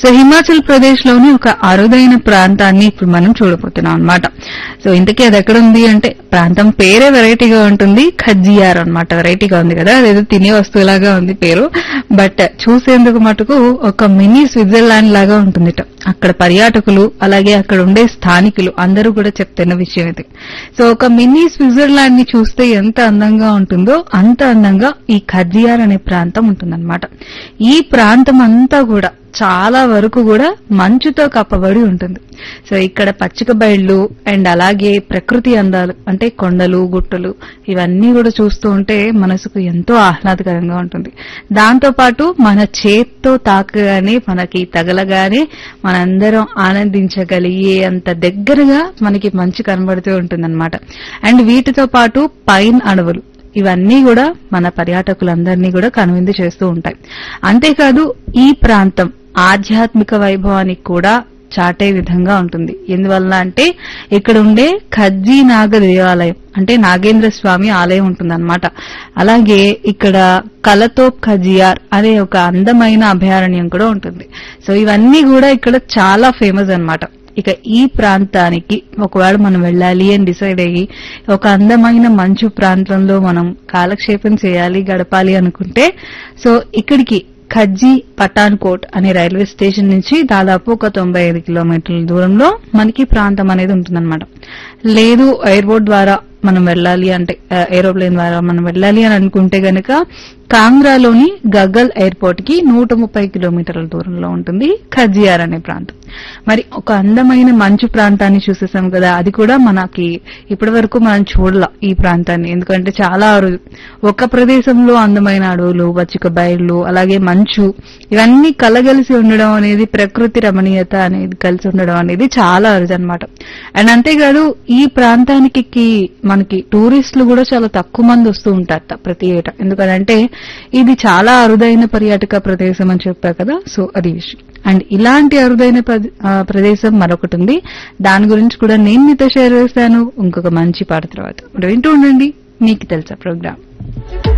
so Himachal Pradesh లోని ఒక అరుదైన ప్రాంతాన్ని ఇప్పుడు మనం చూడబోతున్నాం అన్నమాట సో ఇంతకీ అది ఎక్కడ ఉంది అంటే ప్రాంతం పేరే వెరైటీగా ఉంటుంది ఖజ్జియార్ అన్నమాట వెరైటీగా ఉంది కదా అదేదో తినే వస్తువులాగా ఉంది పేరు బట్ చూసేందుకు మటుకు ఒక మినీ స్విట్జర్లాండ్ లాగా ఉంటుందిట అక్కడ పర్యాటకులు అలాగే అక్కడ ఉండే స్థానికులు అందరూ కూడా చెప్తున్న విషయం ఇది సో ఒక మినీ స్విట్జర్లాండ్ ని చూస్తే ఎంత అందంగా ఉంటుందో అంత అందంగా ఈ ఖజ్జియార్ అనే ప్రాంతం ఉంటుందన్నమాట ఈ ప్రాంతం అంతా కూడా చాలా వరకు కూడా మంచుతో కప్పబడి ఉంటుంది సో ఇక్కడ పచ్చిక బయళ్ళు అండ్ అలాగే ప్రకృతి అందాలు అంటే కొండలు గుట్టలు ఇవన్నీ కూడా చూస్తూ ఉంటే మనసుకు ఎంతో ఆహ్లాదకరంగా ఉంటుంది దాంతో పాటు మన చేత్తో తాకగానే మనకి తగలగానే మనందరం ఆనందించగలిగే అంత దగ్గరగా మనకి మంచు కనబడుతూ ఉంటుందన్నమాట అండ్ వీటితో పాటు పైన్ అడవులు ఇవన్నీ కూడా మన పర్యాటకులందరినీ కూడా కనువిందు చేస్తూ ఉంటాయి అంతేకాదు ఈ ప్రాంతం ఆధ్యాత్మిక వైభవానికి కూడా చాటే విధంగా ఉంటుంది ఎందువల్ల అంటే ఇక్కడ ఉండే ఖజ్జీ నాగ దేవాలయం అంటే నాగేంద్ర స్వామి ఆలయం ఉంటుందన్నమాట అలాగే ఇక్కడ కలతోప్ ఖజియార్ అనే ఒక అందమైన అభయారణ్యం కూడా ఉంటుంది సో ఇవన్నీ కూడా ఇక్కడ చాలా ఫేమస్ అన్నమాట ఇక ఈ ప్రాంతానికి ఒకవేళ మనం వెళ్ళాలి అని డిసైడ్ అయ్యి ఒక అందమైన మంచు ప్రాంతంలో మనం కాలక్షేపం చేయాలి గడపాలి అనుకుంటే సో ఇక్కడికి ఖజ్జీ పఠాన్కోట్ అనే రైల్వే స్టేషన్ నుంచి దాదాపు ఒక తొంభై ఐదు కిలోమీటర్ల దూరంలో మనకి ప్రాంతం అనేది ఉంటుందన్నమాట లేదు ఎయిర్పోర్ట్ ద్వారా మనం వెళ్ళాలి అంటే ఏరోప్లేన్ ద్వారా మనం వెళ్ళాలి అని అనుకుంటే గనక కాంగ్రాలోని గగ్గల్ ఎయిర్పోర్ట్ కి నూట ముప్పై కిలోమీటర్ల దూరంలో ఉంటుంది ఖజియార్ అనే ప్రాంతం మరి ఒక అందమైన మంచు ప్రాంతాన్ని చూసేసాం కదా అది కూడా మనకి ఇప్పటి వరకు మనం చూడలా ఈ ప్రాంతాన్ని ఎందుకంటే చాలా అరుదు ఒక ప్రదేశంలో అందమైన అడవులు పచ్చిక బయళ్ళు అలాగే మంచు ఇవన్నీ కలగలిసి ఉండడం అనేది ప్రకృతి రమణీయత అనేది కలిసి ఉండడం అనేది చాలా అరుదు అనమాట అండ్ అంతేకాదు ఈ ప్రాంతానికి మనకి టూరిస్టులు కూడా చాలా తక్కువ మంది వస్తూ ఉంటారట ప్రతి ఏటా ఎందుకంటే ఇది చాలా అరుదైన పర్యాటక ప్రదేశం అని చెప్పా కదా సో అది విషయం అండ్ ఇలాంటి అరుదైన ప్రదేశం మరొకటి ఉంది దాని గురించి కూడా నేను మీతో షేర్ చేస్తాను ఇంకొక మంచి పాట తర్వాత వింటూ ఉండండి మీకు తెలుసా ప్రోగ్రామ్